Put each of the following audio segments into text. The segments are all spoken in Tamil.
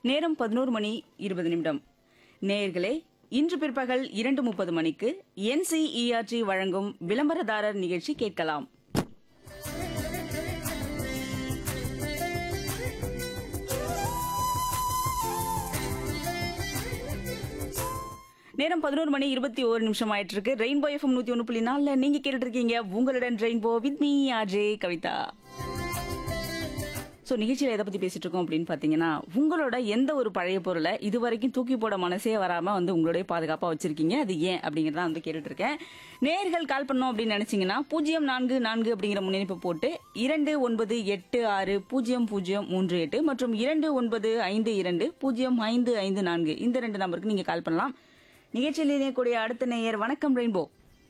நேரம் பதினோரு மணி இருபது நிமிடம் நேயர்களே இன்று பிற்பகல் இரண்டு முப்பது மணிக்கு என்சிஇஆர்டி வழங்கும் விளம்பரதாரர் நிகழ்ச்சி கேட்கலாம் நேரம் பதினோரு மணி இருபத்தி ஒரு நிமிஷம் ஆயிட்டு இருக்கு ரெயின்போ எஃப்எம் நூத்தி ஒன்று புள்ளி நாலுல நீங்க கேட்டுட்டு இருக்கீங்க உங்களுடன் rainbow with me RJ Kavitha so நிகழ்ச்சியில் எதை பற்றி பேசிட்டு இருக்கோம் அப்படின்னு பார்த்தீங்கன்னா உங்களோட எந்த ஒரு பழைய பொருளை இது வரைக்கும் தூக்கி போட மனசே வராமல் வந்து உங்களுடைய பாதுகாப்பாக வச்சிருக்கீங்க அது ஏன் அப்படிங்கிறத வந்து கேட்டுட்டு இருக்கேன் நேர்கள் கால் பண்ணோம் அப்படின்னு நினைச்சீங்கன்னா பூஜ்ஜியம் நான்கு நான்கு அப்படிங்கிற முன்னெடுப்பு போட்டு இரண்டு ஒன்பது எட்டு ஆறு பூஜ்ஜியம் பூஜ்ஜியம் மூன்று எட்டு மற்றும் இரண்டு ஒன்பது ஐந்து இரண்டு பூஜ்ஜியம் ஐந்து ஐந்து நான்கு இந்த ரெண்டு நம்பருக்கு நீங்கள் கால் பண்ணலாம் நிகழ்ச்சியில் இணையக்கூடிய அடுத்த நேயர் வணக்கம் ரெயின்போ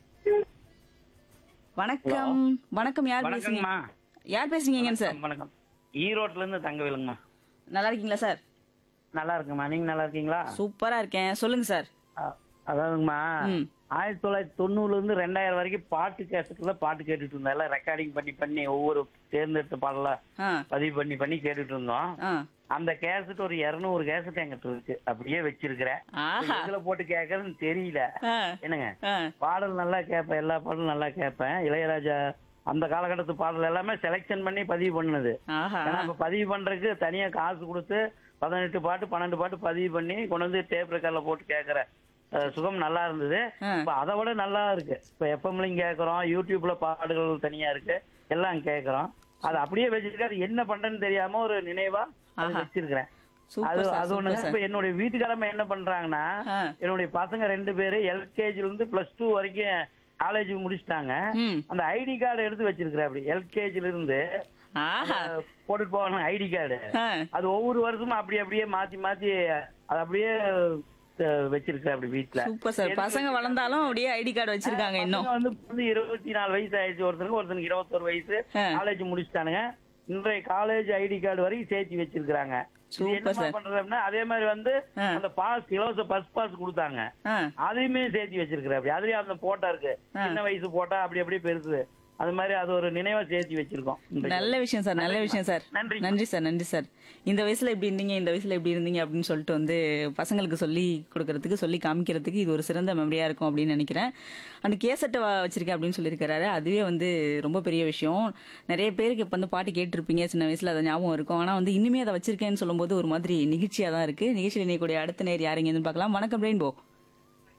வணக்கம் வணக்கம் யார் பேசுறீங்க வணக்கம்மா யார் பேசுறீங்கன்னு சார் வணக்கம் ஈரோட்ல இருந்து தங்கவேலுங்கம்மா நல்லா இருக்கீங்களா சார் நல்லா இருக்குமா நீங்க நல்லா இருக்கீங்களா சூப்பரா இருக்கேன் சொல்லுங்க சார் அ- அதாவதுங்கம்மா ம். ஆயிரத்தி தொள்ளாயிரத்தி தொண்ணூறுல இருந்து ரெண்டாயிரம் வரைக்கும் பாட்டு கேசட்டுல பாட்டு கேட்டுட்டு இருந்தோம் எல்லாம் ரெக்கார்டிங் பண்ணி பண்ணி ஒவ்வொரு தேர்ந்தெடுத்த பாடல ஆ பதிவு பண்ணி பண்ணி கேட்டுட்டு இருந்தோம் ஆ அந்த கேசட் ஒரு இருநூறு கேசட் எங்கிட்ட இருக்கு அப்படியே வச்சிருக்கிறேன் ஆஹா இதுல போட்டு கேட்கறதுன்னு தெரியல ஆ என்னங்க ஆ பாடல் நல்லா கேட்பேன் எல்லா பாடலும் நல்லா கேட்பேன் இளையராஜா அந்த காலகட்டத்து பாடல் எல்லாமே செலெக்ஷன் பண்ணி பதிவு பண்ணுனது ஆஹா ஏன்னா இப்ப பதிவு பண்றதுக்கு தனியா காசு கொடுத்து பதினெட்டு பாட்டு பன்னெண்டு பாட்டு பதிவு பண்ணி கொண்டு வந்து டேப் ரெக்கார்ட்ல போட்டு கேட்கற அஹ், சுகம் நல்லா இருந்தது ஆ. இப்ப அதை விட நல்லா இருக்கு இப்ப எஃப்எம்லையும் கேட்கறோம் யூடியூப்ல பாடல்கள் தனியா இருக்கு எல்லாம் கேட்கறோம் அது அப்படியே வச்சிருக்காரு என்ன பண்றேன்னு தெரியாம ஒரு நினைவா அது ஆஹா. வச்சிருக்கிறேன் சூப்பர் அது சார், அது ஒண்ணு சூப்பர் சார். இப்ப என்னுடைய வீட்டுக்காரம்மா என்ன பண்றாங்கன்னா ஆ. என்னுடைய பசங்க ரெண்டு பேரு எல்கேஜில இருந்து பிளஸ் டூ வரைக்கும் காலேஜ் முடிச்சிட்டாங்க ம் அந்த ஐடி கார்டு எடுத்து வச்சிருக்கிறேன் அப்படி எல்கேஜில இருந்து ஆஹா அஹ், போட்டுட்டு போவாங்க ஐடி கார்டு ஆ அது ஒவ்வொரு வருஷமும் அப்படி அப்படியே மாத்தி மாத்தி அது அப்படியே அஹ், வச்சிருக்கேன் அப்படி வீட்டுல சூப்பர் சார் பசங்க வளர்ந்தாலும் அப்படியே ஐடி கார்டு வச்சிருக்காங்க இன்னும் பசங்க வந்து வந்து இருபத்தி நாலு வயசு ஆயிடுச்சு ஒருத்தனுக்கு ஒருத்தனுக்கு இருபத்தொரு வயசு ஆ. காலேஜ் முடிச்சிட்டானுங்க இன்றைய காலேஜ் ஐடி கார்டு வரைக்கும் சேர்த்து வச்சிருக்காங்க இது சூப்பர் என்னம்மா சார். பண்றது அப்படின்னா அதே மாதிரி வந்து ஆ. அந்த பாஸ் இலவச பஸ் பாஸ் கொடுத்தாங்க ஆ அதையுமே சேர்த்து வச்சிருக்கிறேன் அப்படி அதுலயும் அந்த போட்டோ இருக்கு ஆ. சின்ன வயசு போட்டா அப்படி அப்படியே பெருசு அது மாதிரி அது ஒரு நினைவா சேர்த்து வச்சிருக்கோம் இன்றைக்கு. நல்ல விஷயம் சார் நல்ல விஷயம் சார் நன்றி. நன்றி சார் நன்றி சார் இந்த வயசுல இப்படி இருந்தீங்க இந்த வயசுல இப்படி இருந்தீங்க அப்படின்னு சொல்லிட்டு வந்து பசங்களுக்கு சொல்லி கொடுக்கறதுக்கு சொல்லி காமிக்கிறதுக்கு இது ஒரு சிறந்த மெமரியா இருக்கும் அப்படின்னு நினைக்கிறேன் அந்த கேசட்டை வச்சிருக்கேன் அப்படின்னு சொல்லியிருக்காரு அதுவே வந்து ரொம்ப பெரிய விஷயம் நிறைய பேருக்கு இப்போ வந்து பாட்டு கேட்டிருப்பீங்க சின்ன வயசுல அது ஞாபகம் இருக்கும் ஆனா வந்து இனிமே அதை வச்சிருக்கேன்னு சொல்லும்போது ஒரு மாதிரி நிகழ்ச்சியா தான் இருக்கு நிகழ்ச்சியில் இணையக்கூடிய அடுத்த நேர் யாருங்கன்னு பார்க்கலாம் வணக்கம் ரெயின்போ